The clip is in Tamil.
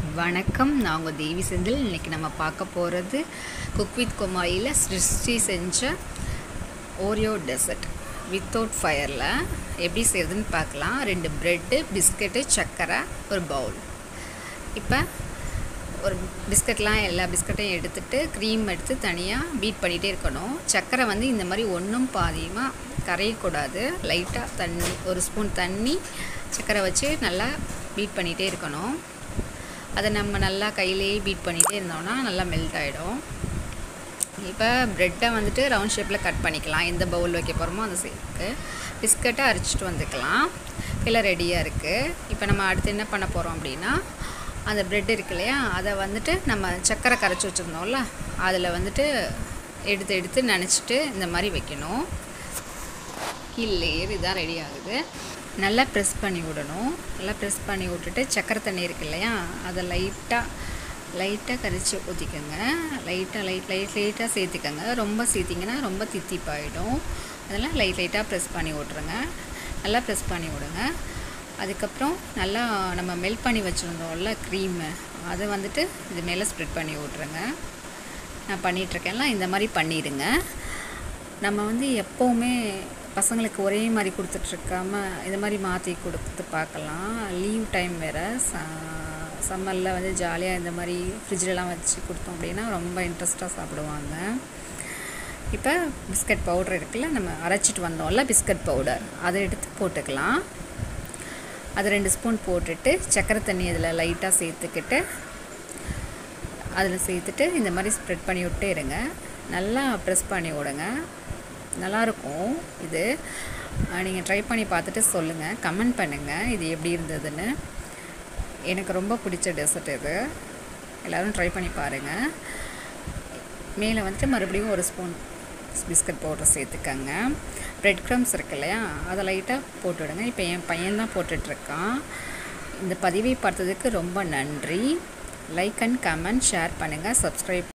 வணக்கம் நான் உங்கள் தேவி செந்தில் இன்றைக்கி நம்ம பார்க்க போகிறது குக் வித் குமாரியில் சிருஷ்டி செஞ்ச ஓரியோ டெசர்ட் வித்தவுட் ஃபயரில் எப்படி செய்கிறதுன்னு பார்க்கலாம் ரெண்டு ப்ரெட்டு பிஸ்கட்டு சர்க்கரை ஒரு பவுல் இப்போ ஒரு பிஸ்கட்லாம் எல்லா பிஸ்கட்டையும் எடுத்துட்டு க்ரீம் எடுத்து தனியாக பீட் பண்ணிகிட்டே இருக்கணும் சர்க்கரை வந்து இந்த மாதிரி ஒன்றும் பாதியமாக கரையக்கூடாது லைட்டாக தண்ணி ஒரு ஸ்பூன் தண்ணி சர்க்கரை வச்சு நல்லா பீட் பண்ணிகிட்டே இருக்கணும் அதை நம்ம நல்லா கையிலேயே பீட் பண்ணிகிட்டே இருந்தோம்னா நல்லா மெல்ட் ஆகிடும் இப்போ ப்ரெட்டை வந்துட்டு ரவுண்ட் ஷேப்பில் கட் பண்ணிக்கலாம் எந்த பவுல் வைக்க போகிறோமோ அந்த ஷேப்புக்கு பிஸ்கட்டை அரைச்சிட்டு வந்துக்கலாம் எல்லாம் ரெடியாக இருக்குது இப்போ நம்ம அடுத்து என்ன பண்ண போகிறோம் அப்படின்னா அந்த ப்ரெட் இருக்கு இல்லையா அதை வந்துட்டு நம்ம சர்க்கரை கரைச்சி வச்சுருந்தோம்ல அதில் வந்துட்டு எடுத்து எடுத்து நினச்சிட்டு இந்த மாதிரி வைக்கணும் கீழ் லேயர் இதான் ரெடி ஆகுது நல்லா ப்ரெஸ் பண்ணி விடணும் நல்லா ப்ரெஸ் பண்ணி விட்டுட்டு சக்கரை தண்ணி இருக்கு இல்லையா அதை லைட்டாக லைட்டாக கரைச்சி ஊற்றிக்கோங்க லைட்டாக லைட் லைட் லைட்டாக சேர்த்துக்கோங்க ரொம்ப சேர்த்திங்கன்னா ரொம்ப தித்திப்பாயிடும் அதெல்லாம் லைட் லைட்டாக ப்ரெஸ் பண்ணி விட்ருங்க நல்லா ப்ரெஸ் பண்ணி விடுங்க அதுக்கப்புறம் நல்லா நம்ம மெல்ட் பண்ணி வச்சுருந்தோம்ல க்ரீமு அதை வந்துட்டு இது மேலே ஸ்ப்ரெட் பண்ணி விட்ருங்க நான் பண்ணிகிட்ருக்கேன்ல இந்த மாதிரி பண்ணிடுங்க நம்ம வந்து எப்போவுமே பசங்களுக்கு ஒரே மாதிரி கொடுத்துட்ருக்காம இந்த மாதிரி மாற்றி கொடுத்து பார்க்கலாம் லீவ் டைம் வேறு ச சம்மரில் வந்து ஜாலியாக இந்த மாதிரி ஃப்ரிட்ஜிலலாம் வச்சு கொடுத்தோம் அப்படின்னா ரொம்ப இன்ட்ரெஸ்ட்டாக சாப்பிடுவாங்க இப்போ பிஸ்கட் பவுடர் இருக்குல்ல நம்ம அரைச்சிட்டு வந்தோம்ல பிஸ்கட் பவுடர் அதை எடுத்து போட்டுக்கலாம் அது ரெண்டு ஸ்பூன் போட்டுட்டு சக்கரை தண்ணி இதில் லைட்டாக சேர்த்துக்கிட்டு அதில் சேர்த்துட்டு இந்த மாதிரி ஸ்ப்ரெட் பண்ணி விட்டே இருங்க நல்லா ப்ரெஸ் பண்ணி விடுங்க நல்லாயிருக்கும் இது நீங்கள் ட்ரை பண்ணி பார்த்துட்டு சொல்லுங்கள் கமெண்ட் பண்ணுங்கள் இது எப்படி இருந்ததுன்னு எனக்கு ரொம்ப பிடிச்ச டெசர்ட் இது எல்லோரும் ட்ரை பண்ணி பாருங்கள் மேலே வந்துட்டு மறுபடியும் ஒரு ஸ்பூன் பிஸ்கட் பவுடர் சேர்த்துக்கங்க ப்ரெட் க்ரம்ஸ் இருக்கு இல்லையா அதை லைட்டாக போட்டுவிடுங்க இப்போ என் பையன் தான் போட்டுட்ருக்கான் இந்த பதிவை பார்த்ததுக்கு ரொம்ப நன்றி லைக் அண்ட் கமெண்ட் ஷேர் பண்ணுங்கள் சப்ஸ்கிரைப்